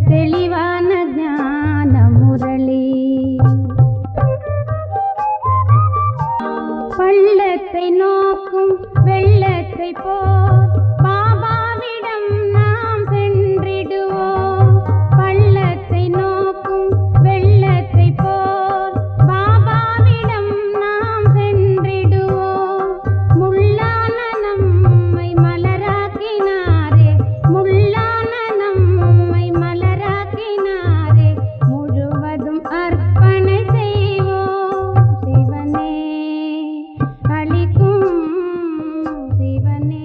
தெளிவான ஞான முரளி பள்ளத்தை நோக்கும் வெள்ளத்தை போல் பாபாவிடம் நாம் சென்றிடுவோம் பள்ளத்தை நோக்கும் வெள்ளத்தை போல் பாபாவிடம் நாம் சென்றிடுவோம் முள்ளான நம்மை மலராக்கினாரே முள்ளான நம்மை மலராக்கினாரே முழுவதும் அர்ப்பணை செய்வோம் சிவனே அளிக்கும் சிவனே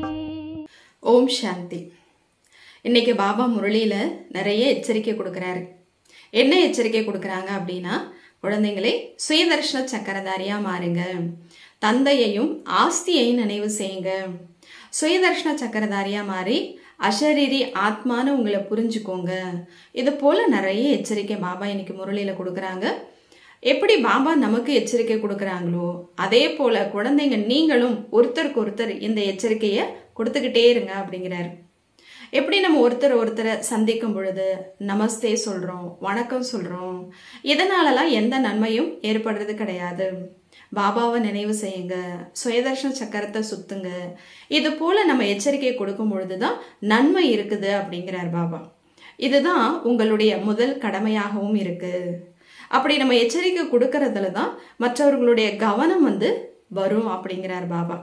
ஓம் சாந்தி இன்னைக்கு பாபா முரளியில் நிறைய எச்சரிக்கை கொடுக்குறாரு என்ன எச்சரிக்கை கொடுக்குறாங்க அப்படின்னா குழந்தைங்களே சுயதர்ஷன சக்கரதாரியா மாறுங்க தந்தையையும் ஆஸ்தியையும் நினைவு செய்யுங்க சுயதர்ஷன சக்கரதாரியா மாறி அஷரீரி ஆத்மான்னு உங்களை புரிஞ்சுக்கோங்க இது போல நிறைய எச்சரிக்கை பாபா இன்னைக்கு முரளியில் கொடுக்குறாங்க எப்படி பாபா நமக்கு எச்சரிக்கை கொடுக்குறாங்களோ அதே போல குழந்தைங்க நீங்களும் ஒருத்தருக்கு ஒருத்தர் இந்த எச்சரிக்கையை கொடுத்துக்கிட்டே இருங்க அப்படிங்கிறாரு எப்படி நம்ம ஒருத்தர் ஒருத்தரை சந்திக்கும் பொழுது நமஸ்தே சொல்றோம் வணக்கம் சொல்றோம் இதனாலலாம் எந்த நன்மையும் ஏற்படுறது கிடையாது பாபாவை நினைவு செய்யுங்க சுயதர்ஷன சக்கரத்தை சுத்துங்க இது போல நம்ம எச்சரிக்கை கொடுக்கும் பொழுதுதான் நன்மை இருக்குது அப்படிங்கிறார் பாபா இதுதான் உங்களுடைய முதல் கடமையாகவும் இருக்கு அப்படி நம்ம எச்சரிக்கை கொடுக்கறதுல தான் மற்றவர்களுடைய கவனம் வந்து வரும் அப்படிங்கிறார் பாபா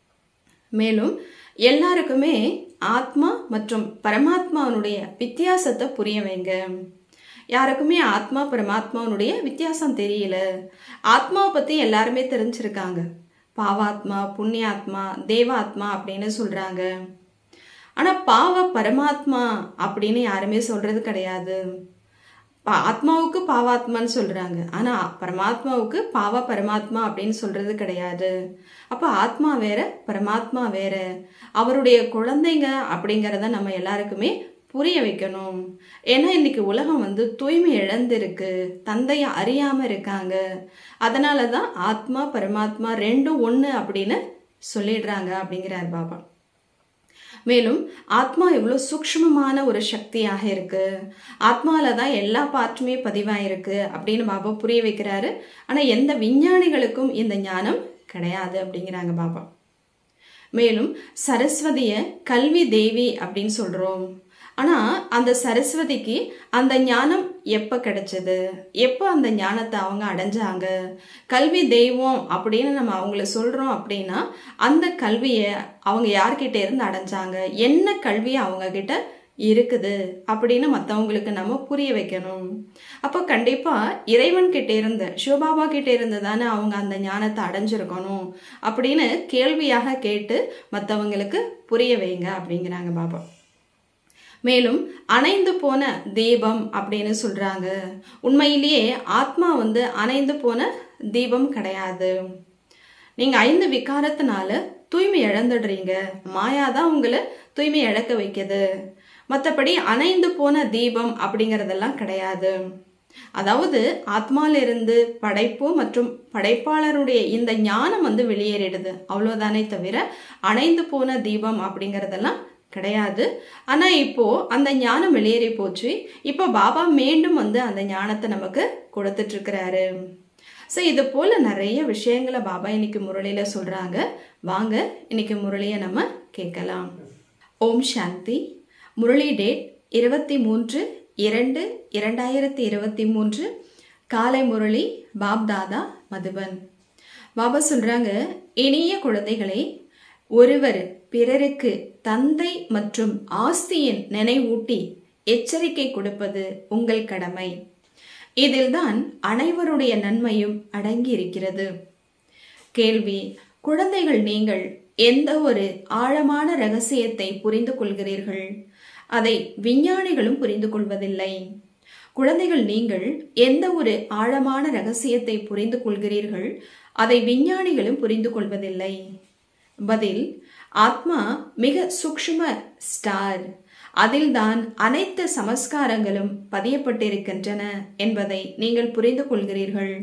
மேலும் எல்லாருக்குமே ஆத்மா மற்றும் பரமாத்மாவனுடைய வித்தியாசத்தை புரிய வைங்க யாருக்குமே ஆத்மா பரமாத்மாவனுடைய வித்தியாசம் தெரியல ஆத்மாவை பற்றி எல்லாருமே தெரிஞ்சிருக்காங்க பாவாத்மா புண்ணியாத்மா தேவாத்மா அப்படின்னு சொல்கிறாங்க ஆனால் பாவ பரமாத்மா அப்படின்னு யாருமே சொல்கிறது கிடையாது பா ஆத்மாவுக்கு பாவாத்மான்னு சொல்றாங்க ஆனா பரமாத்மாவுக்கு பாவ பரமாத்மா அப்படின்னு சொல்றது கிடையாது அப்ப ஆத்மா வேற பரமாத்மா வேற அவருடைய குழந்தைங்க அப்படிங்கிறத நம்ம எல்லாருக்குமே புரிய வைக்கணும் ஏன்னா இன்னைக்கு உலகம் வந்து தூய்மை இழந்திருக்கு தந்தையை அறியாம இருக்காங்க அதனால தான் ஆத்மா பரமாத்மா ரெண்டும் ஒன்று அப்படின்னு சொல்லிடுறாங்க அப்படிங்கிறார் பாபா மேலும் ஆத்மா எவ்வளோ சூக்ஷ்மமான ஒரு சக்தியாக இருக்கு ஆத்மால தான் எல்லா பாட்டுமே பதிவாயிருக்கு அப்படின்னு பாபா புரிய வைக்கிறாரு ஆனால் எந்த விஞ்ஞானிகளுக்கும் இந்த ஞானம் கிடையாது அப்படிங்கிறாங்க பாபா மேலும் சரஸ்வதிய கல்வி தேவி அப்படின்னு சொல்றோம் ஆனா அந்த சரஸ்வதிக்கு அந்த ஞானம் எப்ப கிடைச்சது எப்போ அந்த ஞானத்தை அவங்க அடைஞ்சாங்க கல்வி தெய்வம் அப்படின்னு நம்ம அவங்கள சொல்றோம் அப்படின்னா அந்த கல்வியை அவங்க யார்கிட்ட இருந்து அடைஞ்சாங்க என்ன கல்வி அவங்க கிட்ட இருக்குது அப்படின்னு மற்றவங்களுக்கு நம்ம புரிய வைக்கணும் அப்போ கண்டிப்பா இறைவன் கிட்ட இருந்து சிவபாபா கிட்ட இருந்து தானே அவங்க அந்த ஞானத்தை அடைஞ்சிருக்கணும் அப்படின்னு கேள்வியாக கேட்டு மற்றவங்களுக்கு புரிய வைங்க அப்படிங்கிறாங்க பாபா மேலும் அணைந்து போன தீபம் அப்படின்னு சொல்றாங்க உண்மையிலேயே ஆத்மா வந்து அணைந்து போன தீபம் கிடையாது நீங்க ஐந்து விகாரத்தினால தூய்மை இழந்துடுறீங்க மாயா தான் உங்களை தூய்மை இழக்க வைக்குது மற்றபடி அணைந்து போன தீபம் அப்படிங்கிறதெல்லாம் கிடையாது அதாவது ஆத்மாலிருந்து படைப்பு மற்றும் படைப்பாளருடைய இந்த ஞானம் வந்து வெளியேறிடுது அவ்வளோதானே தவிர அணைந்து போன தீபம் அப்படிங்கிறதெல்லாம் கிடையாது ஆனா இப்போ அந்த ஞானம் வெளியேறி போச்சு இப்போ பாபா மீண்டும் வந்து அந்த ஞானத்தை நமக்கு கொடுத்துட்டு இருக்கிறாரு ஸோ இது போல நிறைய விஷயங்களை பாபா இன்னைக்கு முரளியில சொல்றாங்க வாங்க இன்னைக்கு முரளியை நம்ம கேட்கலாம் ஓம் சாந்தி முரளி டேட் இருபத்தி மூன்று இரண்டு இரண்டாயிரத்தி இருபத்தி மூன்று காலை முரளி பாப் தாதா மதுபன் பாபா சொல்றாங்க இனிய குழந்தைகளை ஒருவர் பிறருக்கு தந்தை மற்றும் ஆஸ்தியின் நினைவூட்டி எச்சரிக்கை கொடுப்பது உங்கள் கடமை இதில்தான் அனைவருடைய நன்மையும் அடங்கி இருக்கிறது கேள்வி குழந்தைகள் நீங்கள் எந்த ஒரு ஆழமான ரகசியத்தை புரிந்து கொள்கிறீர்கள் அதை விஞ்ஞானிகளும் புரிந்து கொள்வதில்லை குழந்தைகள் நீங்கள் எந்த ஒரு ஆழமான ரகசியத்தை புரிந்து கொள்கிறீர்கள் அதை விஞ்ஞானிகளும் புரிந்து கொள்வதில்லை பதில் ஆத்மா மிக சூக்ஷ்ம ஸ்டார் அதில்தான் அனைத்து சமஸ்காரங்களும் பதியப்பட்டிருக்கின்றன என்பதை நீங்கள் புரிந்து கொள்கிறீர்கள்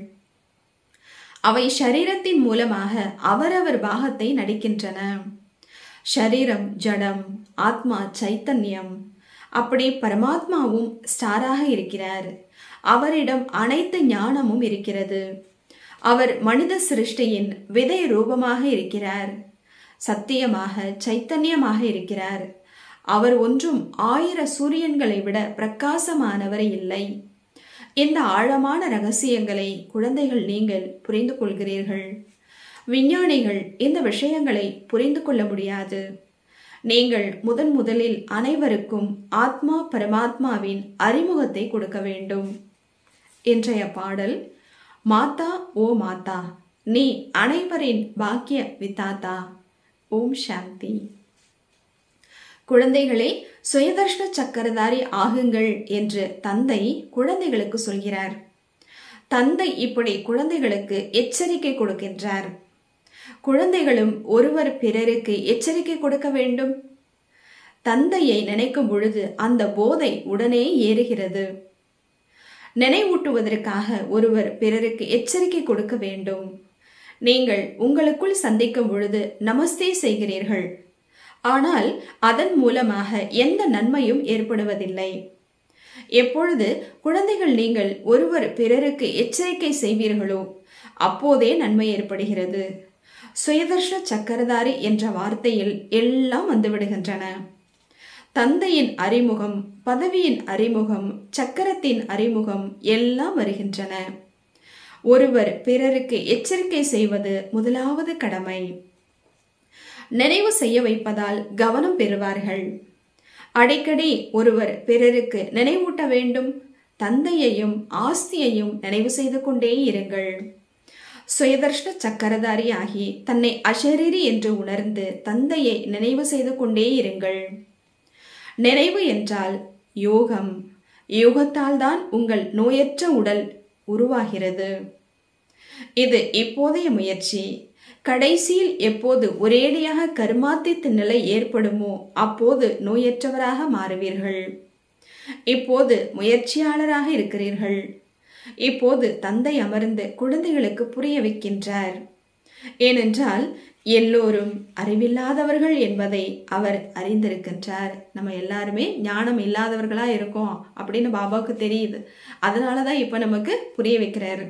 அவை ஷரீரத்தின் மூலமாக அவரவர் பாகத்தை நடிக்கின்றன ஷரீரம் ஜடம் ஆத்மா சைத்தன்யம் அப்படி பரமாத்மாவும் ஸ்டாராக இருக்கிறார் அவரிடம் அனைத்து ஞானமும் இருக்கிறது அவர் மனித சிருஷ்டியின் விதை ரூபமாக இருக்கிறார் சத்தியமாக சைத்தன்யமாக இருக்கிறார் அவர் ஒன்றும் ஆயிர சூரியன்களை விட பிரகாசமானவர் இல்லை இந்த ஆழமான ரகசியங்களை குழந்தைகள் நீங்கள் புரிந்து கொள்கிறீர்கள் விஞ்ஞானிகள் இந்த விஷயங்களை புரிந்து கொள்ள முடியாது நீங்கள் முதன் முதலில் அனைவருக்கும் ஆத்மா பரமாத்மாவின் அறிமுகத்தை கொடுக்க வேண்டும் இன்றைய பாடல் மாதா ஓ மாதா நீ அனைவரின் பாக்கிய வித்தாத்தா ஓம் சாந்தி குழந்தைகளே சுயதர்ஷன சக்கரதாரி ஆகுங்கள் என்று தந்தை குழந்தைகளுக்கு சொல்கிறார் தந்தை இப்படி குழந்தைகளுக்கு எச்சரிக்கை கொடுக்கின்றார் குழந்தைகளும் ஒருவர் பிறருக்கு எச்சரிக்கை கொடுக்க வேண்டும் தந்தையை நினைக்கும் பொழுது அந்த போதை உடனே ஏறுகிறது நினைவூட்டுவதற்காக ஒருவர் பிறருக்கு எச்சரிக்கை கொடுக்க வேண்டும் நீங்கள் உங்களுக்குள் சந்திக்கும் பொழுது நமஸ்தே செய்கிறீர்கள் ஆனால் அதன் மூலமாக எந்த நன்மையும் ஏற்படுவதில்லை எப்பொழுது குழந்தைகள் நீங்கள் ஒருவர் பிறருக்கு எச்சரிக்கை செய்வீர்களோ அப்போதே நன்மை ஏற்படுகிறது சுயதர்ஷ சக்கரதாரி என்ற வார்த்தையில் எல்லாம் வந்துவிடுகின்றன தந்தையின் அறிமுகம் பதவியின் அறிமுகம் சக்கரத்தின் அறிமுகம் எல்லாம் வருகின்றன ஒருவர் பிறருக்கு எச்சரிக்கை செய்வது முதலாவது கடமை நினைவு செய்ய வைப்பதால் கவனம் பெறுவார்கள் அடிக்கடி ஒருவர் பிறருக்கு நினைவூட்ட வேண்டும் தந்தையையும் ஆஸ்தியையும் நினைவு செய்து கொண்டே இருங்கள் சுயதர்ஷ்ட சக்கரதாரி ஆகி தன்னை அஷரீரி என்று உணர்ந்து தந்தையை நினைவு செய்து கொண்டே இருங்கள் நினைவு என்றால் யோகம் யோகத்தால் தான் உங்கள் நோயற்ற உடல் உருவாகிறது இது இப்போதைய முயற்சி கடைசியில் எப்போது ஒரேடியாக கர்மாத்தித்த நிலை ஏற்படுமோ அப்போது நோயற்றவராக மாறுவீர்கள் இப்போது முயற்சியாளராக இருக்கிறீர்கள் இப்போது தந்தை அமர்ந்து குழந்தைகளுக்கு புரிய வைக்கின்றார் ஏனென்றால் எல்லோரும் அறிவில்லாதவர்கள் என்பதை அவர் அறிந்திருக்கின்றார் நம்ம எல்லாருமே ஞானம் இல்லாதவர்களா இருக்கோம் அப்படின்னு பாபாவுக்கு தெரியுது அதனாலதான் இப்ப நமக்கு புரிய வைக்கிறாரு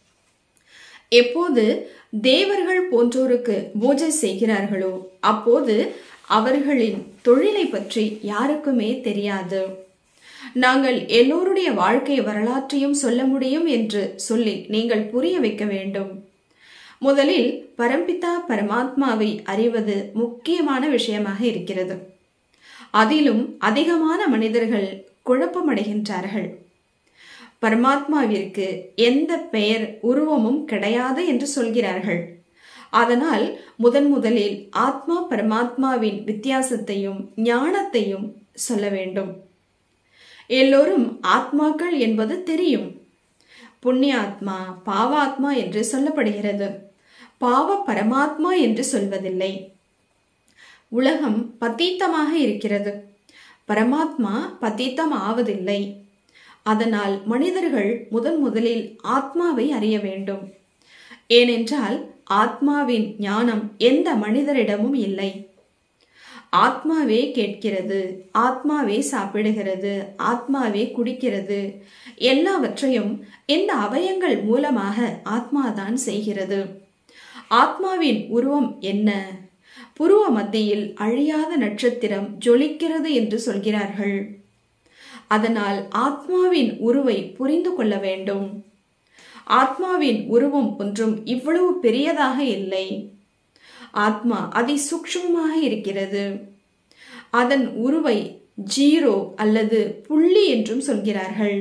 எப்போது தேவர்கள் போன்றோருக்கு பூஜை செய்கிறார்களோ அப்போது அவர்களின் தொழிலை பற்றி யாருக்குமே தெரியாது நாங்கள் எல்லோருடைய வாழ்க்கை வரலாற்றையும் சொல்ல முடியும் என்று சொல்லி நீங்கள் புரிய வைக்க வேண்டும் முதலில் பரம்பிதா பரமாத்மாவை அறிவது முக்கியமான விஷயமாக இருக்கிறது அதிலும் அதிகமான மனிதர்கள் குழப்பமடைகின்றார்கள் பரமாத்மாவிற்கு எந்த பெயர் உருவமும் கிடையாது என்று சொல்கிறார்கள் அதனால் முதன் முதலில் ஆத்மா பரமாத்மாவின் வித்தியாசத்தையும் ஞானத்தையும் சொல்ல வேண்டும் எல்லோரும் ஆத்மாக்கள் என்பது தெரியும் புண்ணியாத்மா பாவாத்மா என்று சொல்லப்படுகிறது பாவ பரமாத்மா என்று சொல்வதில்லை உலகம் பத்தீத்தமாக இருக்கிறது பரமாத்மா பத்தீத்தம் ஆவதில்லை அதனால் மனிதர்கள் முதன் முதலில் ஆத்மாவை அறிய வேண்டும் ஏனென்றால் ஆத்மாவின் ஞானம் எந்த மனிதரிடமும் இல்லை ஆத்மாவே கேட்கிறது ஆத்மாவே சாப்பிடுகிறது ஆத்மாவே குடிக்கிறது எல்லாவற்றையும் இந்த அவயங்கள் மூலமாக ஆத்மாதான் செய்கிறது ஆத்மாவின் உருவம் என்ன புருவ மத்தியில் அழியாத நட்சத்திரம் ஜொலிக்கிறது என்று சொல்கிறார்கள் அதனால் ஆத்மாவின் உருவை புரிந்து கொள்ள வேண்டும் ஆத்மாவின் உருவம் ஒன்றும் இவ்வளவு பெரியதாக இல்லை ஆத்மா அதி சூக்ஷ்மமாக இருக்கிறது அதன் உருவை ஜீரோ அல்லது புள்ளி என்றும் சொல்கிறார்கள்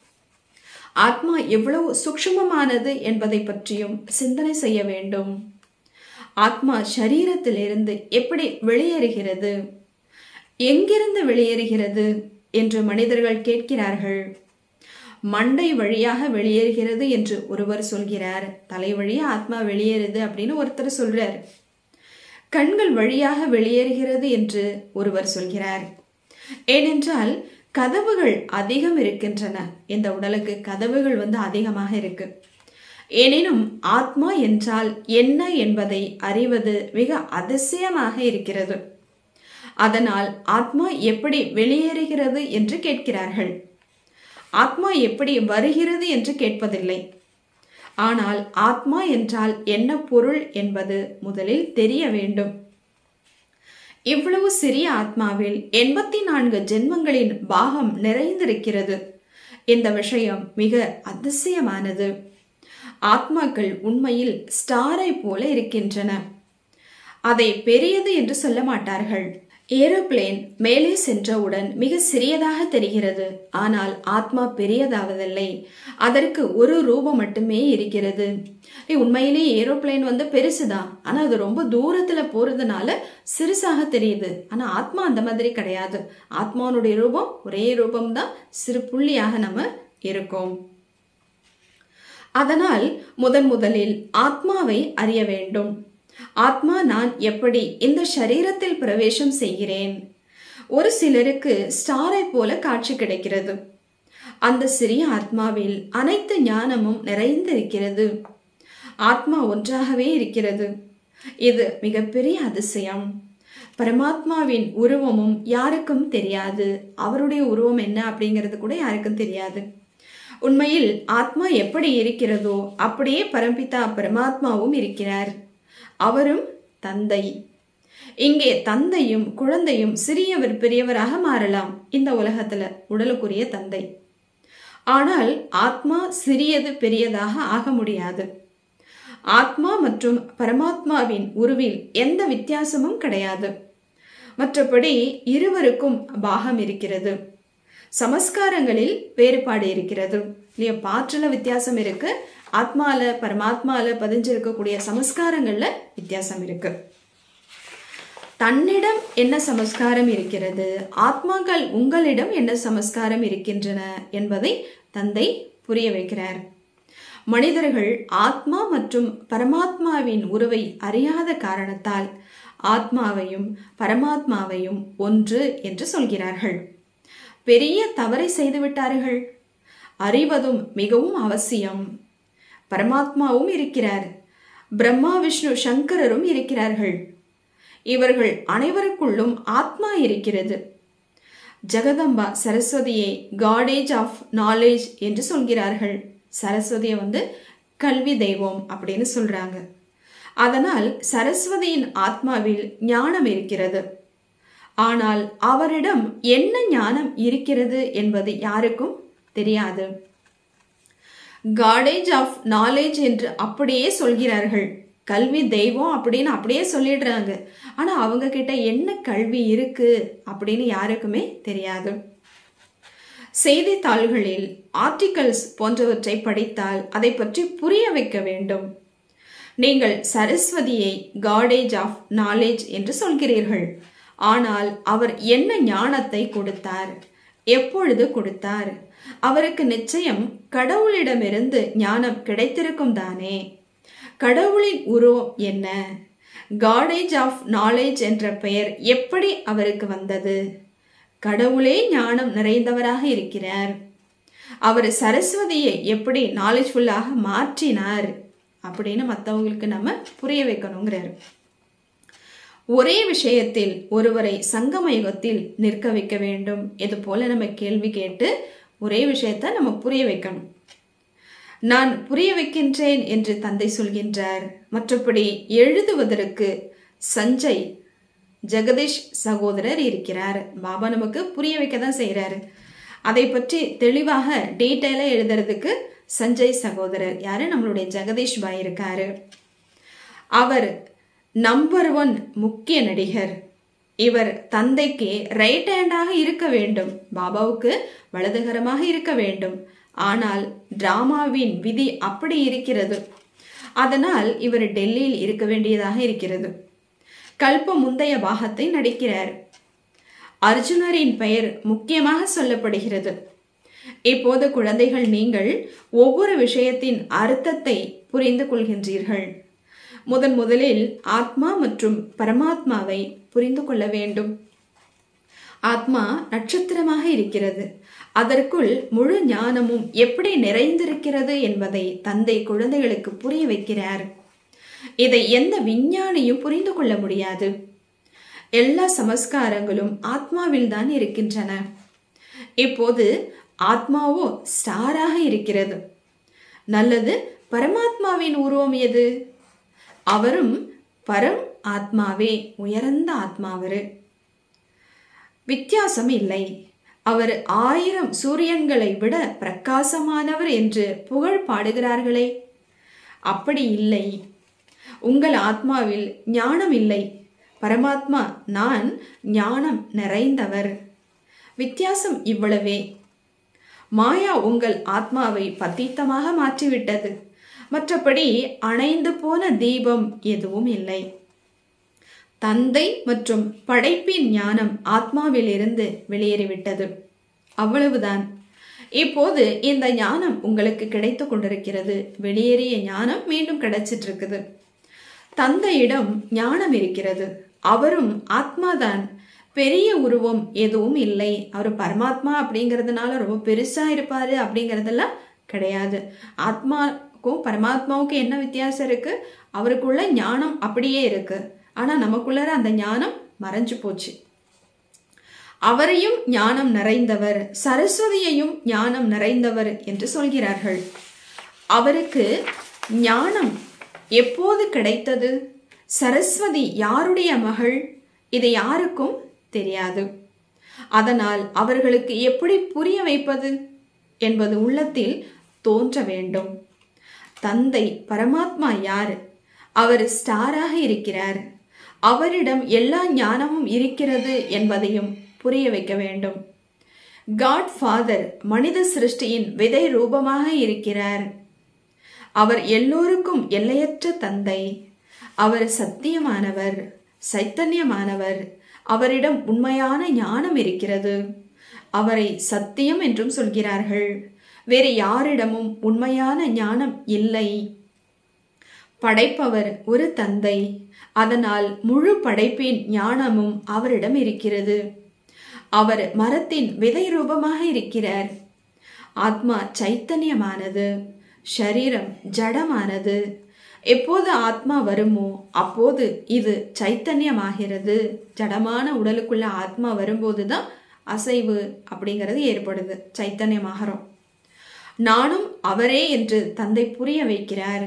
ஆத்மா எவ்வளவு சூக்ஷ்மமானது என்பதை பற்றியும் சிந்தனை செய்ய வேண்டும் ஆத்மா சரீரத்திலிருந்து எப்படி வெளியேறுகிறது எங்கிருந்து வெளியேறுகிறது என்று மனிதர்கள் கேட்கிறார்கள் மண்டை வழியாக வெளியேறுகிறது என்று ஒருவர் சொல்கிறார் தலை வழியா ஆத்மா வெளியேறுது அப்படின்னு ஒருத்தர் சொல்றார் கண்கள் வழியாக வெளியேறுகிறது என்று ஒருவர் சொல்கிறார் ஏனென்றால் கதவுகள் அதிகம் இருக்கின்றன இந்த உடலுக்கு கதவுகள் வந்து அதிகமாக இருக்கு எனினும் ஆத்மா என்றால் என்ன என்பதை அறிவது மிக அதிசயமாக இருக்கிறது அதனால் ஆத்மா எப்படி வெளியேறுகிறது என்று கேட்கிறார்கள் ஆத்மா எப்படி வருகிறது என்று கேட்பதில்லை ஆனால் ஆத்மா என்றால் என்ன பொருள் என்பது முதலில் தெரிய வேண்டும் இவ்வளவு சிறிய ஆத்மாவில் எண்பத்தி நான்கு ஜென்மங்களின் பாகம் நிறைந்திருக்கிறது இந்த விஷயம் மிக அதிசயமானது ஆத்மாக்கள் உண்மையில் ஸ்டாரை போல இருக்கின்றன அதை பெரியது என்று சொல்ல மாட்டார்கள் ஏரோப்ளேன் மேலே சென்றவுடன் மிக சிறியதாக தெரிகிறது ஆனால் ஆத்மா பெரியதாவதில்லை அதற்கு ஒரு ரூபம் மட்டுமே இருக்கிறது ஏய், உண்மையிலேயே ஏரோப்ளேன் வந்து பெருசுதான் ஆனா அது ரொம்ப தூரத்துல போறதுனால சிறுசாக தெரியுது ஆனா ஆத்மா அந்த மாதிரி கிடையாது ஆத்மானுடைய ரூபம் ஒரே ரூபம்தான் சிறு புள்ளியாக நம்ம இருக்கோம் அதனால் முதன் முதலில் ஆத்மாவை அறிய வேண்டும் ஆத்மா நான் எப்படி இந்த சரீரத்தில் பிரவேசம் செய்கிறேன் ஒரு சிலருக்கு ஸ்டாரை போல காட்சி கிடைக்கிறது அந்த சிறிய ஆத்மாவில் அனைத்து ஞானமும் நிறைந்திருக்கிறது ஆத்மா ஒன்றாகவே இருக்கிறது இது மிகப்பெரிய அதிசயம் பரமாத்மாவின் உருவமும் யாருக்கும் தெரியாது அவருடைய உருவம் என்ன அப்படிங்கிறது கூட யாருக்கும் தெரியாது உண்மையில் ஆத்மா எப்படி இருக்கிறதோ அப்படியே பரம்பிதா பரமாத்மாவும் இருக்கிறார் அவரும் தந்தை இங்கே தந்தையும் குழந்தையும் சிறியவர் பெரியவராக மாறலாம் இந்த உலகத்துல உடலுக்குரிய தந்தை ஆனால் ஆத்மா சிறியது பெரியதாக ஆக முடியாது ஆத்மா மற்றும் பரமாத்மாவின் உருவில் எந்த வித்தியாசமும் கிடையாது மற்றபடி இருவருக்கும் பாகம் இருக்கிறது சமஸ்காரங்களில் வேறுபாடு இருக்கிறது இல்லையா பாற்றுல வித்தியாசம் இருக்கு ஆத்மால பரமாத்மால பதிஞ்சிருக்கக்கூடிய சமஸ்காரங்கள்ல வித்தியாசம் இருக்கு தன்னிடம் என்ன சமஸ்காரம் இருக்கிறது ஆத்மாக்கள் உங்களிடம் என்ன சமஸ்காரம் இருக்கின்றன என்பதை தந்தை புரிய வைக்கிறார் மனிதர்கள் ஆத்மா மற்றும் பரமாத்மாவின் உறவை அறியாத காரணத்தால் ஆத்மாவையும் பரமாத்மாவையும் ஒன்று என்று சொல்கிறார்கள் பெரிய தவறை செய்துவிட்டார்கள் அறிவதும் மிகவும் அவசியம் பரமாத்மாவும் இருக்கிறார் பிரம்மா விஷ்ணு சங்கரரும் இருக்கிறார்கள் இவர்கள் அனைவருக்குள்ளும் ஆத்மா இருக்கிறது ஜெகதம்பா சரஸ்வதியை காடேஜ் ஆஃப் நாலேஜ் என்று சொல்கிறார்கள் சரஸ்வதியை வந்து கல்வி தெய்வம் அப்படின்னு சொல்றாங்க அதனால் சரஸ்வதியின் ஆத்மாவில் ஞானம் இருக்கிறது ஆனால் அவரிடம் என்ன ஞானம் இருக்கிறது என்பது யாருக்கும் தெரியாது காடேஜ் ஆஃப் நாலேஜ் என்று அப்படியே சொல்கிறார்கள் கல்வி தெய்வம் அப்படின்னு அப்படியே சொல்லிடுறாங்க ஆனா அவங்க கிட்ட என்ன கல்வி இருக்கு அப்படின்னு யாருக்குமே தெரியாது செய்தித்தாள்களில் ஆர்டிகல்ஸ் போன்றவற்றை படித்தால் அதை பற்றி புரிய வைக்க வேண்டும் நீங்கள் சரஸ்வதியை காடேஜ் ஆஃப் நாலேஜ் என்று சொல்கிறீர்கள் ஆனால் அவர் என்ன ஞானத்தை கொடுத்தார் எப்பொழுது கொடுத்தார் அவருக்கு நிச்சயம் கடவுளிடமிருந்து ஞானம் கிடைத்திருக்கும் தானே கடவுளின் உருவம் என்ன காடேஜ் ஆஃப் நாலேஜ் என்ற பெயர் எப்படி அவருக்கு வந்தது கடவுளே ஞானம் நிறைந்தவராக இருக்கிறார் அவர் சரஸ்வதியை எப்படி நாலேஜ்ஃபுல்லாக மாற்றினார் அப்படின்னு மற்றவங்களுக்கு நம்ம புரிய வைக்கணுங்கிறார் ஒரே விஷயத்தில் ஒருவரை சங்கம யுகத்தில் நிற்க வைக்க வேண்டும் இது போல நம்ம கேள்வி கேட்டு ஒரே விஷயத்தை நம்ம புரிய வைக்கணும் நான் புரிய வைக்கின்றேன் என்று தந்தை சொல்கின்றார் மற்றபடி எழுதுவதற்கு சஞ்சய் ஜெகதீஷ் சகோதரர் இருக்கிறார் பாபா நமக்கு புரிய வைக்க தான் செய்கிறாரு அதை பற்றி தெளிவாக டீட்டெயிலாக எழுதுறதுக்கு சஞ்சய் சகோதரர் யாரு நம்மளுடைய ஜெகதீஷ் பாய் இருக்காரு அவர் நம்பர் ஒன் முக்கிய நடிகர் இவர் தந்தைக்கு ரைட் ஹேண்டாக இருக்க வேண்டும் பாபாவுக்கு வலதுகரமாக இருக்க வேண்டும் ஆனால் டிராமாவின் விதி அப்படி இருக்கிறது அதனால் இவர் டெல்லியில் இருக்க வேண்டியதாக இருக்கிறது கல்ப முந்தைய பாகத்தை நடிக்கிறார் அர்ஜுனரின் பெயர் முக்கியமாக சொல்லப்படுகிறது இப்போது குழந்தைகள் நீங்கள் ஒவ்வொரு விஷயத்தின் அர்த்தத்தை புரிந்து கொள்கின்றீர்கள் முதன் முதலில் ஆத்மா மற்றும் பரமாத்மாவை புரிந்து கொள்ள வேண்டும் ஆத்மா நட்சத்திரமாக இருக்கிறது அதற்குள் முழு ஞானமும் எப்படி நிறைந்திருக்கிறது என்பதை தந்தை குழந்தைகளுக்கு புரிய வைக்கிறார் இதை எந்த விஞ்ஞானியும் புரிந்து கொள்ள முடியாது எல்லா சமஸ்காரங்களும் ஆத்மாவில் தான் இருக்கின்றன இப்போது ஆத்மாவோ ஸ்டாராக இருக்கிறது நல்லது பரமாத்மாவின் உருவம் எது அவரும் பரம் ஆத்மாவே உயர்ந்த ஆத்மாவரு வித்தியாசம் இல்லை அவர் ஆயிரம் சூரியன்களை விட பிரகாசமானவர் என்று புகழ் பாடுகிறார்களே அப்படி இல்லை உங்கள் ஆத்மாவில் ஞானம் இல்லை பரமாத்மா நான் ஞானம் நிறைந்தவர் வித்தியாசம் இவ்வளவே மாயா உங்கள் ஆத்மாவை பத்தீத்தமாக மாற்றிவிட்டது மற்றபடி அணைந்து போன தீபம் எதுவும் இல்லை தந்தை மற்றும் படைப்பின் ஞானம் ஆத்மாவிலிருந்து வெளியேறிவிட்டது அவ்வளவுதான் இப்போது இந்த ஞானம் உங்களுக்கு கிடைத்து கொண்டிருக்கிறது வெளியேறிய ஞானம் மீண்டும் கிடைச்சிட்டு இருக்குது தந்தையிடம் ஞானம் இருக்கிறது அவரும் ஆத்மாதான் பெரிய உருவம் எதுவும் இல்லை அவர் பரமாத்மா அப்படிங்கிறதுனால ரொம்ப பெருசா இருப்பாரு அப்படிங்கிறதெல்லாம் கிடையாது ஆத்மாவுக்கும் பரமாத்மாவுக்கும் என்ன வித்தியாசம் இருக்கு அவருக்குள்ள ஞானம் அப்படியே இருக்கு ஆனா நமக்குள்ளார அந்த ஞானம் மறைஞ்சு போச்சு அவரையும் ஞானம் நிறைந்தவர் சரஸ்வதியையும் ஞானம் நிறைந்தவர் என்று சொல்கிறார்கள் அவருக்கு ஞானம் எப்போது கிடைத்தது சரஸ்வதி யாருடைய மகள் இது யாருக்கும் தெரியாது அதனால் அவர்களுக்கு எப்படி புரிய வைப்பது என்பது உள்ளத்தில் தோன்ற வேண்டும் தந்தை பரமாத்மா யார் அவர் ஸ்டாராக இருக்கிறார் அவரிடம் எல்லா ஞானமும் இருக்கிறது என்பதையும் புரிய வைக்க வேண்டும் காட் ஃபாதர் மனித சிருஷ்டியின் விதை ரூபமாக இருக்கிறார் அவர் எல்லோருக்கும் எல்லையற்ற தந்தை அவர் சத்தியமானவர் சைத்தன்யமானவர் அவரிடம் உண்மையான ஞானம் இருக்கிறது அவரை சத்தியம் என்றும் சொல்கிறார்கள் வேறு யாரிடமும் உண்மையான ஞானம் இல்லை படைப்பவர் ஒரு தந்தை அதனால் முழு படைப்பின் ஞானமும் அவரிடம் இருக்கிறது அவர் மரத்தின் விதை ரூபமாக இருக்கிறார் ஆத்மா சைத்தன்யமானது ஷரீரம் ஜடமானது எப்போது ஆத்மா வருமோ அப்போது இது சைத்தன்யமாகிறது ஜடமான உடலுக்குள்ள ஆத்மா வரும்போது தான் அசைவு அப்படிங்கிறது ஏற்படுது சைத்தன்யமாகிறோம் நானும் அவரே என்று தந்தை புரிய வைக்கிறார்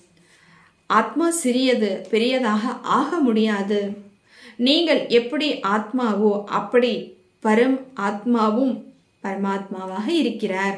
ஆத்மா சிறியது பெரியதாக ஆக முடியாது நீங்கள் எப்படி ஆத்மாவோ அப்படி பரம் ஆத்மாவும் பரமாத்மாவாக இருக்கிறார்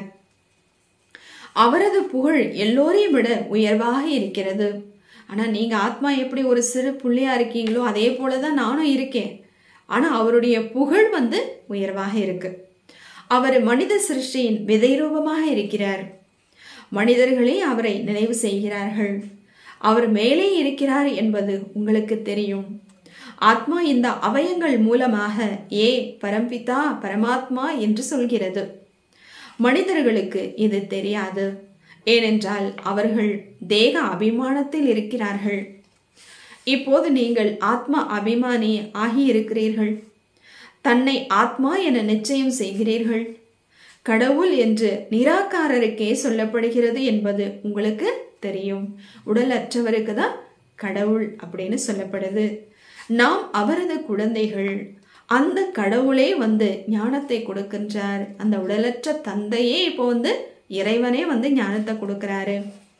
அவரது புகழ் எல்லோரையும் விட உயர்வாக இருக்கிறது ஆனா நீங்க ஆத்மா எப்படி ஒரு சிறு புள்ளியா இருக்கீங்களோ அதே போலதான் நானும் இருக்கேன் ஆனா அவருடைய புகழ் வந்து உயர்வாக இருக்கு அவர் மனித சிருஷ்டியின் விதை ரூபமாக இருக்கிறார் மனிதர்களே அவரை நினைவு செய்கிறார்கள் அவர் மேலே இருக்கிறார் என்பது உங்களுக்கு தெரியும் ஆத்மா இந்த அவயங்கள் மூலமாக ஏ பரம்பிதா பரமாத்மா என்று சொல்கிறது மனிதர்களுக்கு இது தெரியாது ஏனென்றால் அவர்கள் தேக அபிமானத்தில் இருக்கிறார்கள் இப்போது நீங்கள் ஆத்மா அபிமானி ஆகியிருக்கிறீர்கள் தன்னை ஆத்மா என நிச்சயம் செய்கிறீர்கள் கடவுள் என்று நிராகாரருக்கே சொல்லப்படுகிறது என்பது உங்களுக்கு தெரியும் உடல் அற்றவருக்கு தான் கடவுள் அப்படின்னு சொல்லப்படுது நாம் அவரது குழந்தைகள் அந்த கடவுளே வந்து ஞானத்தை கொடுக்கின்றார் அந்த உடலற்ற தந்தையே இப்போ வந்து இறைவனே வந்து ஞானத்தை கொடுக்கிறாரு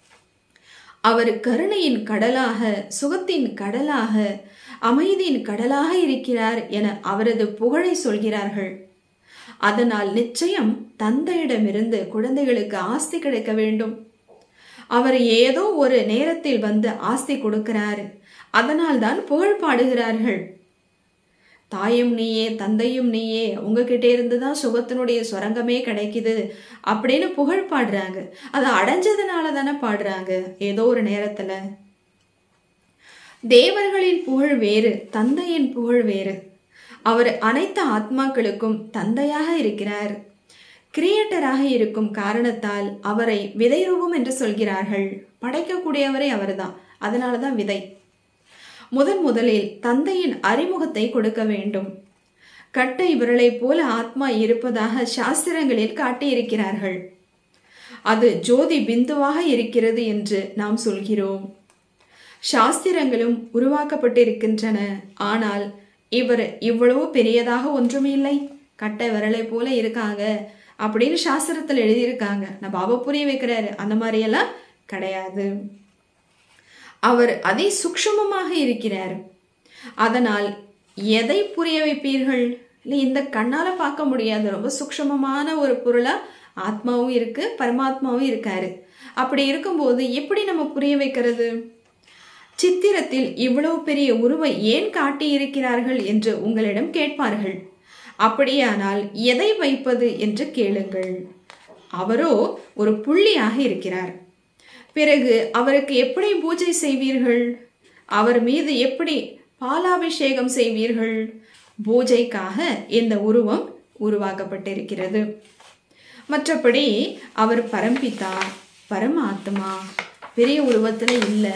அவர் கருணையின் கடலாக சுகத்தின் கடலாக அமைதியின் கடலாக இருக்கிறார் என அவரது புகழை சொல்கிறார்கள் அதனால் நிச்சயம் தந்தையிடமிருந்து குழந்தைகளுக்கு ஆஸ்தி கிடைக்க வேண்டும் அவர் ஏதோ ஒரு நேரத்தில் வந்து ஆஸ்தி கொடுக்கிறார் அதனால் தான் புகழ் பாடுகிறார்கள் தாயும் நீயே தந்தையும் நீயே உங்ககிட்ட இருந்து தான் சுகத்தினுடைய சுரங்கமே கிடைக்குது அப்படின்னு புகழ் பாடுறாங்க அதை அடைஞ்சதுனால தானே பாடுறாங்க ஏதோ ஒரு நேரத்துல தேவர்களின் புகழ் வேறு தந்தையின் புகழ் வேறு அவர் அனைத்து ஆத்மாக்களுக்கும் தந்தையாக இருக்கிறார் கிரியேட்டராக இருக்கும் காரணத்தால் அவரை விதை ரூபம் என்று சொல்கிறார்கள் படைக்கக்கூடியவரே அவர்தான் அதனாலதான் விதை முதன் முதலில் தந்தையின் அறிமுகத்தை கொடுக்க வேண்டும் கட்டை விரலை போல ஆத்மா இருப்பதாக சாஸ்திரங்களில் காட்டியிருக்கிறார்கள் அது ஜோதி பிந்துவாக இருக்கிறது என்று நாம் சொல்கிறோம் சாஸ்திரங்களும் உருவாக்கப்பட்டிருக்கின்றன ஆனால் இவர் இவ்வளவு பெரியதாக ஒன்றும் இல்லை கட்டை விரலை போல இருக்காங்க அப்படின்னு சாஸ்திரத்தில் எழுதியிருக்காங்க நான் பாபா புரிய வைக்கிறாரு அந்த மாதிரியெல்லாம் கிடையாது அவர் அதி சுக்ஷமமாக இருக்கிறார் அதனால் எதை புரிய வைப்பீர்கள் இல்லை இந்த கண்ணால பார்க்க முடியாது ரொம்ப சுக்ஷமமான ஒரு பொருளா ஆத்மாவும் இருக்கு பரமாத்மாவும் இருக்காரு அப்படி இருக்கும்போது எப்படி நம்ம புரிய வைக்கிறது சித்திரத்தில் இவ்வளவு பெரிய உருவை ஏன் காட்டி இருக்கிறார்கள் என்று உங்களிடம் கேட்பார்கள் அப்படியானால் எதை வைப்பது என்று கேளுங்கள் அவரோ ஒரு புள்ளியாக இருக்கிறார் பிறகு அவருக்கு எப்படி பூஜை செய்வீர்கள் அவர் மீது எப்படி பாலாபிஷேகம் செய்வீர்கள் பூஜைக்காக இந்த உருவம் உருவாக்கப்பட்டிருக்கிறது மற்றபடி அவர் பரம்பிதா பரமாத்மா பெரிய உருவத்தில் இல்லை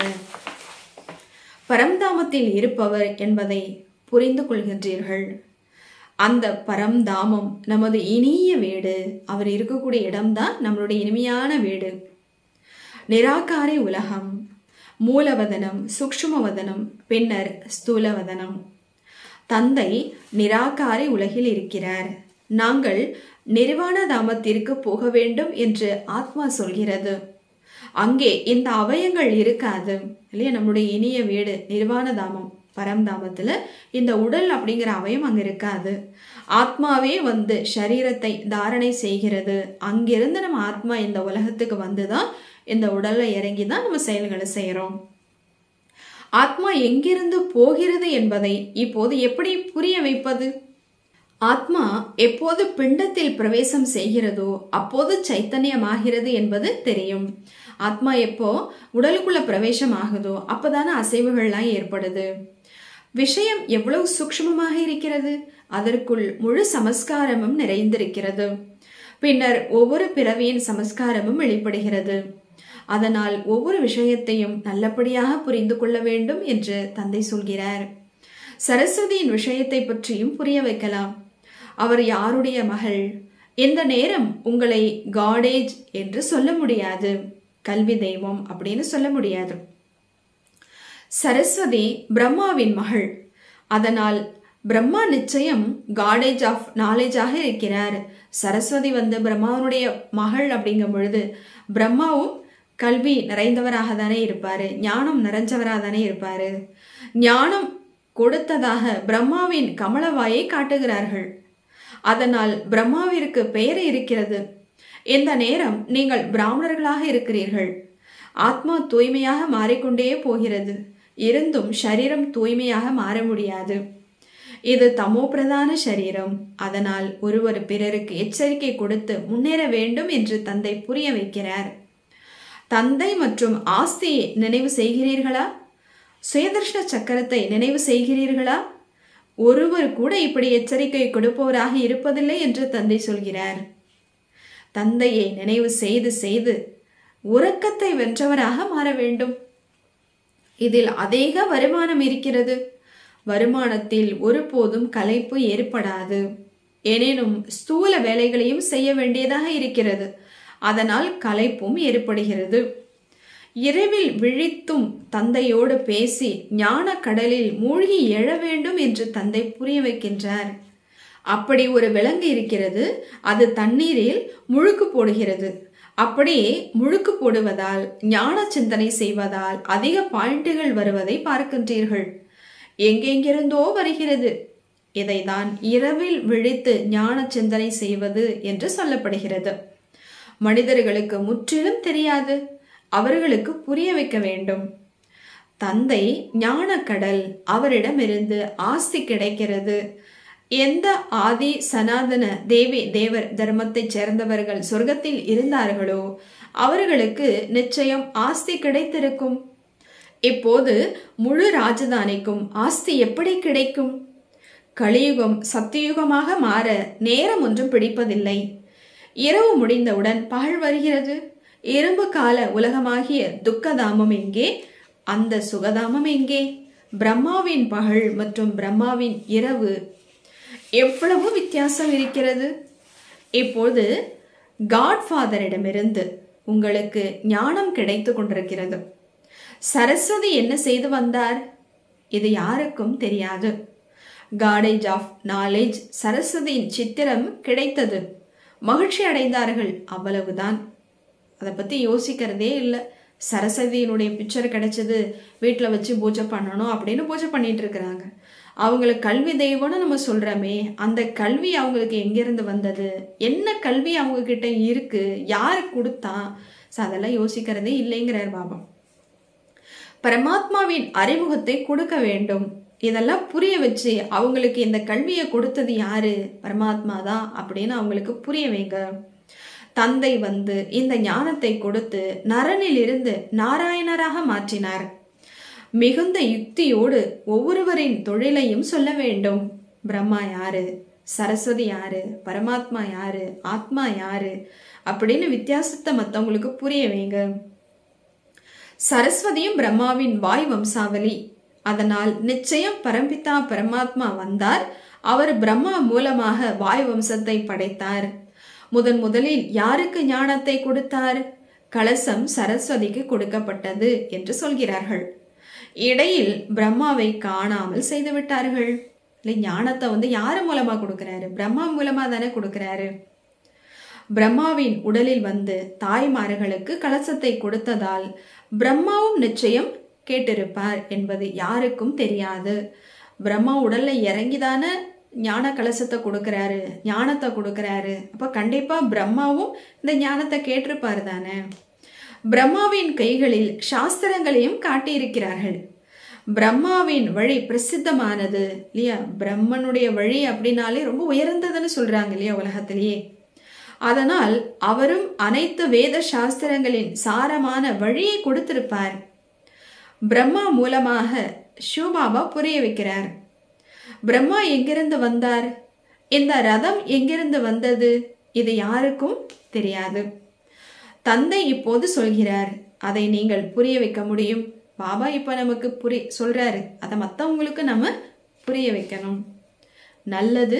பரம்தாமத்தில் இருப்பவர் என்பதை புரிந்து கொள்கின்றீர்கள் அந்த பரம்தாமம் நமது இனிய வீடு அவர் இருக்கக்கூடிய இடம்தான் நம்மளுடைய இனிமையான வீடு நிராகாரி உலகம் மூலவதனம் சூக்ஷ்மவதனம் பின்னர் ஸ்தூலவதனம் தந்தை நிராகாரி உலகில் இருக்கிறார் நாங்கள் நிர்வாண தாமத்திற்கு போக வேண்டும் என்று ஆத்மா சொல்கிறது அங்கே இந்த அவயங்கள் இருக்காது இல்லையா நம்முடைய இனிய வீடு நிர்வாண தாமம் பரம்தாமத்துல இந்த உடல் அப்படிங்கிற அவயம் அங்க இருக்காது ஆத்மாவே வந்து சரீரத்தை தாரணை செய்கிறது அங்கிருந்து நம்ம ஆத்மா இந்த உலகத்துக்கு வந்துதான் இந்த உடல்ல இறங்கி தான் நம்ம செயல்களை செய்யறோம் ஆத்மா எங்கிருந்து போகிறது என்பதை இப்போது எப்படி புரிய வைப்பது ஆத்மா எப்போது பிண்டத்தில் பிரவேசம் செய்கிறதோ அப்போது சைத்தன்யமாகிறது என்பது தெரியும் ஆத்மா எப்போ உடலுக்குள்ள பிரவேசம் ஆகுதோ அப்பதானே அசைவுகள்லாம் ஏற்படுது விஷயம் எவ்வளவு சூக்ஷ்மமாக இருக்கிறது அதற்குள் முழு சமஸ்காரமும் நிறைந்திருக்கிறது பின்னர் ஒவ்வொரு பிறவியின் சமஸ்காரமும் வெளிப்படுகிறது அதனால் ஒவ்வொரு விஷயத்தையும் நல்லபடியாக புரிந்து கொள்ள வேண்டும் என்று தந்தை சொல்கிறார் சரஸ்வதியின் விஷயத்தை பற்றியும் புரிய வைக்கலாம் அவர் யாருடைய மகள் இந்த நேரம் உங்களை காடேஜ் என்று சொல்ல முடியாது கல்வி தெய்வம் அப்படின்னு சொல்ல முடியாது சரஸ்வதி பிரம்மாவின் மகள் அதனால் பிரம்மா நிச்சயம் காடேஜ் ஆஃப் நாலேஜாக இருக்கிறார் சரஸ்வதி வந்து பிரம்மாவனுடைய மகள் அப்படிங்கும் பொழுது பிரம்மாவும் கல்வி நிறைந்தவராக தானே இருப்பாரு ஞானம் நிறைஞ்சவராக தானே இருப்பாரு ஞானம் கொடுத்ததாக பிரம்மாவின் கமலவாயை காட்டுகிறார்கள் அதனால் பிரம்மாவிற்கு பெயர் இருக்கிறது இந்த நேரம் நீங்கள் பிராமணர்களாக இருக்கிறீர்கள் ஆத்மா தூய்மையாக மாறிக்கொண்டே போகிறது இருந்தும் சரீரம் தூய்மையாக மாற முடியாது இது தமோ பிரதான சரீரம் அதனால் ஒருவர் பிறருக்கு எச்சரிக்கை கொடுத்து முன்னேற வேண்டும் என்று தந்தை புரிய வைக்கிறார் தந்தை மற்றும் ஆஸ்தியை நினைவு செய்கிறீர்களா சுயதர்ஷன சக்கரத்தை நினைவு செய்கிறீர்களா ஒருவர் கூட இப்படி எச்சரிக்கை கொடுப்பவராக இருப்பதில்லை என்று தந்தை சொல்கிறார் தந்தையை நினைவு செய்து செய்து உறக்கத்தை வென்றவராக மாற வேண்டும் இதில் அதிக வருமானம் இருக்கிறது வருமானத்தில் ஒருபோதும் கலைப்பு ஏற்படாது எனினும் ஸ்தூல வேலைகளையும் செய்ய வேண்டியதாக இருக்கிறது அதனால் கலைப்பும் ஏற்படுகிறது இரவில் விழித்தும் தந்தையோடு பேசி ஞான கடலில் மூழ்கி எழ வேண்டும் என்று தந்தை புரிய வைக்கின்றார் அப்படி ஒரு விலங்கு இருக்கிறது அது தண்ணீரில் முழுக்கு போடுகிறது அப்படியே முழுக்கு போடுவதால் ஞான சிந்தனை செய்வதால் அதிக பாயிண்டுகள் வருவதை பார்க்கின்றீர்கள் எங்கெங்கிருந்தோ வருகிறது இதைதான் இரவில் விழித்து ஞான சிந்தனை செய்வது என்று சொல்லப்படுகிறது மனிதர்களுக்கு முற்றிலும் தெரியாது அவர்களுக்கு புரிய வைக்க வேண்டும் தந்தை ஞானக்கடல் அவரிடமிருந்து ஆஸ்தி கிடைக்கிறது எந்த ஆதி சனாதன தேவி தேவர் தர்மத்தைச் சேர்ந்தவர்கள் சொர்க்கத்தில் இருந்தார்களோ அவர்களுக்கு நிச்சயம் ஆஸ்தி கிடைத்திருக்கும் இப்போது முழு ராஜதானிக்கும் ஆஸ்தி எப்படி கிடைக்கும் கலியுகம் சத்தியுகமாக மாற நேரம் ஒன்றும் பிடிப்பதில்லை இரவு முடிந்தவுடன் பகல் வருகிறது இரும்பு கால உலகமாகிய துக்கதாமம் எங்கே அந்த சுகதாமம் எங்கே பிரம்மாவின் பகல் மற்றும் பிரம்மாவின் இரவு எவ்வளவு வித்தியாசம் இருக்கிறது இப்போது காட்ஃபாதரிடமிருந்து உங்களுக்கு ஞானம் கிடைத்து கொண்டிருக்கிறது சரஸ்வதி என்ன செய்து வந்தார் இது யாருக்கும் தெரியாது காடேஜ் ஆஃப் நாலேஜ் சரஸ்வதியின் சித்திரம் கிடைத்தது மகிழ்ச்சி அடைந்தார்கள் அவ்வளவுதான் அதை பற்றி யோசிக்கிறதே இல்லை சரஸ்வதியினுடைய பிக்சர் கிடைச்சது வீட்டில் வச்சு பூஜை பண்ணணும் அப்படின்னு பூஜை பண்ணிட்டு இருக்கிறாங்க அவங்களுக்கு கல்வி தெய்வம்னு நம்ம சொல்கிறோமே அந்த கல்வி அவங்களுக்கு எங்கேருந்து வந்தது என்ன கல்வி அவங்க கிட்ட இருக்கு யார் கொடுத்தா ஸோ அதெல்லாம் யோசிக்கிறதே இல்லைங்கிறார் பாபா பரமாத்மாவின் அறிமுகத்தை கொடுக்க வேண்டும் இதெல்லாம் புரிய வச்சு அவங்களுக்கு இந்த கல்வியை கொடுத்தது யாரு பரமாத்மா தான் அப்படின்னு அவங்களுக்கு புரிய வைங்க தந்தை வந்து இந்த ஞானத்தை கொடுத்து நரனிலிருந்து நாராயணராக மாற்றினார் மிகுந்த யுக்தியோடு ஒவ்வொருவரின் தொழிலையும் சொல்ல வேண்டும் பிரம்மா யாரு சரஸ்வதி யாரு பரமாத்மா யாரு ஆத்மா யாரு அப்படின்னு வித்தியாசத்தை மற்றவங்களுக்கு புரிய வைங்க சரஸ்வதியும் பிரம்மாவின் வாய் வம்சாவளி அதனால் நிச்சயம் பரம்பிதா பரமாத்மா வந்தார் அவர் பிரம்மா மூலமாக வாய் வம்சத்தை படைத்தார் முதன் முதலில் யாருக்கு ஞானத்தை கொடுத்தார் கலசம் சரஸ்வதிக்கு கொடுக்கப்பட்டது என்று சொல்கிறார்கள் இடையில் பிரம்மாவை காணாமல் செய்து விட்டார்கள் இல்லை ஞானத்தை வந்து யார் மூலமா கொடுக்கிறாரு பிரம்மா மூலமா தானே கொடுக்கிறாரு பிரம்மாவின் உடலில் வந்து தாய்மார்களுக்கு கலசத்தை கொடுத்ததால் பிரம்மாவும் நிச்சயம் கேட்டிருப்பார் என்பது யாருக்கும் தெரியாது பிரம்மா உடல்ல இறங்கிதானே ஞான கலசத்தை கொடுக்கறாரு ஞானத்தை கொடுக்கறாரு அப்ப கண்டிப்பா பிரம்மாவும் இந்த ஞானத்தை கேட்டிருப்பார் தானே பிரம்மாவின் கைகளில் சாஸ்திரங்களையும் காட்டியிருக்கிறார்கள் பிரம்மாவின் வழி பிரசித்தமானது இல்லையா பிரம்மனுடைய வழி அப்படின்னாலே ரொம்ப உயர்ந்ததுன்னு சொல்றாங்க இல்லையா உலகத்திலேயே அதனால் அவரும் அனைத்து வேத சாஸ்திரங்களின் சாரமான வழியை கொடுத்திருப்பார் பிரம்மா மூலமாக சிவபாபா புரிய வைக்கிறார் பிரம்மா எங்கிருந்து வந்தார் இந்த ரதம் எங்கிருந்து வந்தது இது யாருக்கும் தெரியாது தந்தை இப்போது சொல்கிறார் அதை நீங்கள் புரிய வைக்க முடியும் பாபா இப்போ நமக்கு புரி சொல்றாரு அதை மற்றவங்களுக்கு நம்ம புரிய வைக்கணும் நல்லது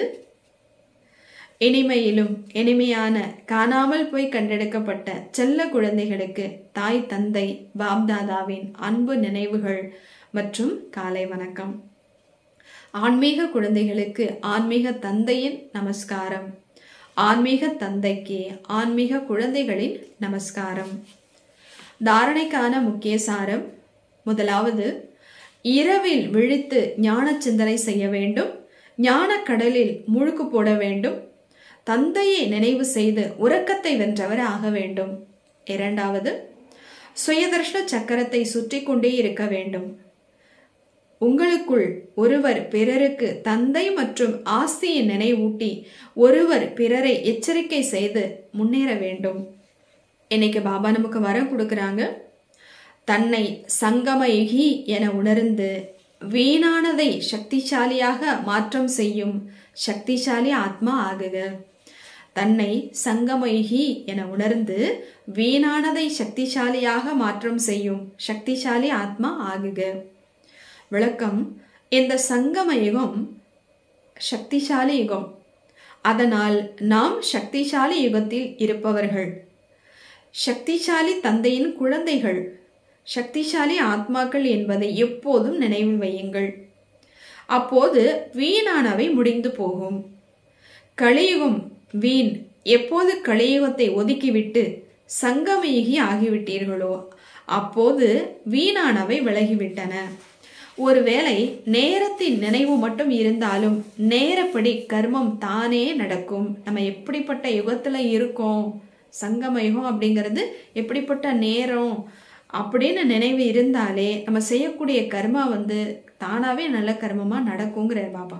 இனிமையிலும் இனிமையான காணாமல் போய் கண்டெடுக்கப்பட்ட செல்ல குழந்தைகளுக்கு தாய் தந்தை பாப்தாதாவின் அன்பு நினைவுகள் மற்றும் காலை வணக்கம் ஆன்மீக குழந்தைகளுக்கு ஆன்மீக தந்தையின் நமஸ்காரம் ஆன்மீக தந்தைக்கு ஆன்மீக குழந்தைகளின் நமஸ்காரம் தாரணைக்கான முக்கிய சாரம் முதலாவது இரவில் விழித்து ஞான சிந்தனை செய்ய வேண்டும் ஞான கடலில் முழுக்கு போட வேண்டும் தந்தையை நினைவு செய்து உறக்கத்தை வென்றவர் ஆக வேண்டும் இரண்டாவது சுயதர்ஷன சக்கரத்தை சுற்றி கொண்டே இருக்க வேண்டும் உங்களுக்குள் ஒருவர் பிறருக்கு தந்தை மற்றும் ஆஸ்தியை நினைவூட்டி ஒருவர் பிறரை எச்சரிக்கை செய்து முன்னேற வேண்டும் இன்னைக்கு பாபா நமக்கு வரம் கொடுக்குறாங்க தன்னை சங்கமயுகி என உணர்ந்து வீணானதை சக்திசாலியாக மாற்றம் செய்யும் சக்திசாலி ஆத்மா ஆகுக தன்னை சங்கமயுகி என உணர்ந்து வீணானதை சக்திசாலியாக மாற்றம் செய்யும் சக்திசாலி ஆத்மா ஆகுக விளக்கம் இந்த சங்கம யுகம் சக்திசாலி யுகம் அதனால் நாம் சக்திசாலி யுகத்தில் இருப்பவர்கள் சக்திசாலி தந்தையின் குழந்தைகள் சக்திசாலி ஆத்மாக்கள் என்பதை எப்போதும் நினைவில் வையுங்கள் அப்போது வீணானவை முடிந்து போகும் கலியுகம் வீண் எப்போது கலியுகத்தை ஒதுக்கிவிட்டு சங்கமயுகி ஆகிவிட்டீர்களோ அப்போது வீணானவை விலகிவிட்டன ஒருவேளை நேரத்தின் நினைவு மட்டும் இருந்தாலும் நேரப்படி கர்மம் தானே நடக்கும் நம்ம எப்படிப்பட்ட யுகத்துல இருக்கோம் சங்கம யுகம் அப்படிங்கிறது எப்படிப்பட்ட நேரம் அப்படின்னு நினைவு இருந்தாலே நம்ம செய்யக்கூடிய கர்மா வந்து தானாவே நல்ல கர்மமா நடக்குங்கிறார் பாபா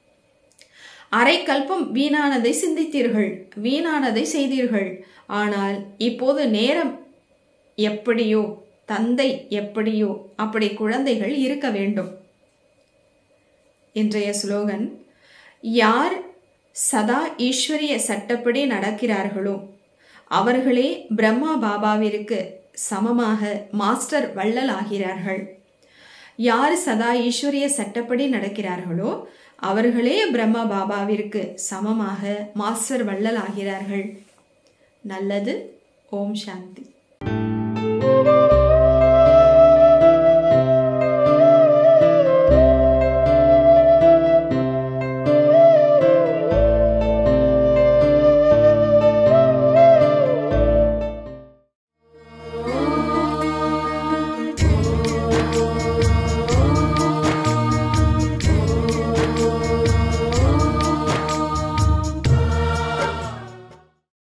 அரை கல்பம் வீணானதை சிந்தித்தீர்கள் வீணானதை செய்தீர்கள் ஆனால் இப்போது நேரம் எப்படியோ தந்தை எப்படியோ அப்படி குழந்தைகள் இருக்க வேண்டும் இன்றைய ஸ்லோகன் யார் சதா ஈஸ்வரிய சட்டப்படி நடக்கிறார்களோ அவர்களே பிரம்மா பாபாவிற்கு சமமாக மாஸ்டர் வள்ளல் ஆகிறார்கள் யார் சதா ஈஸ்வரிய சட்டப்படி நடக்கிறார்களோ அவர்களே பிரம்மா பாபாவிற்கு சமமாக மாஸ்டர் வள்ளல் ஆகிறார்கள் நல்லது ஓம் சாந்தி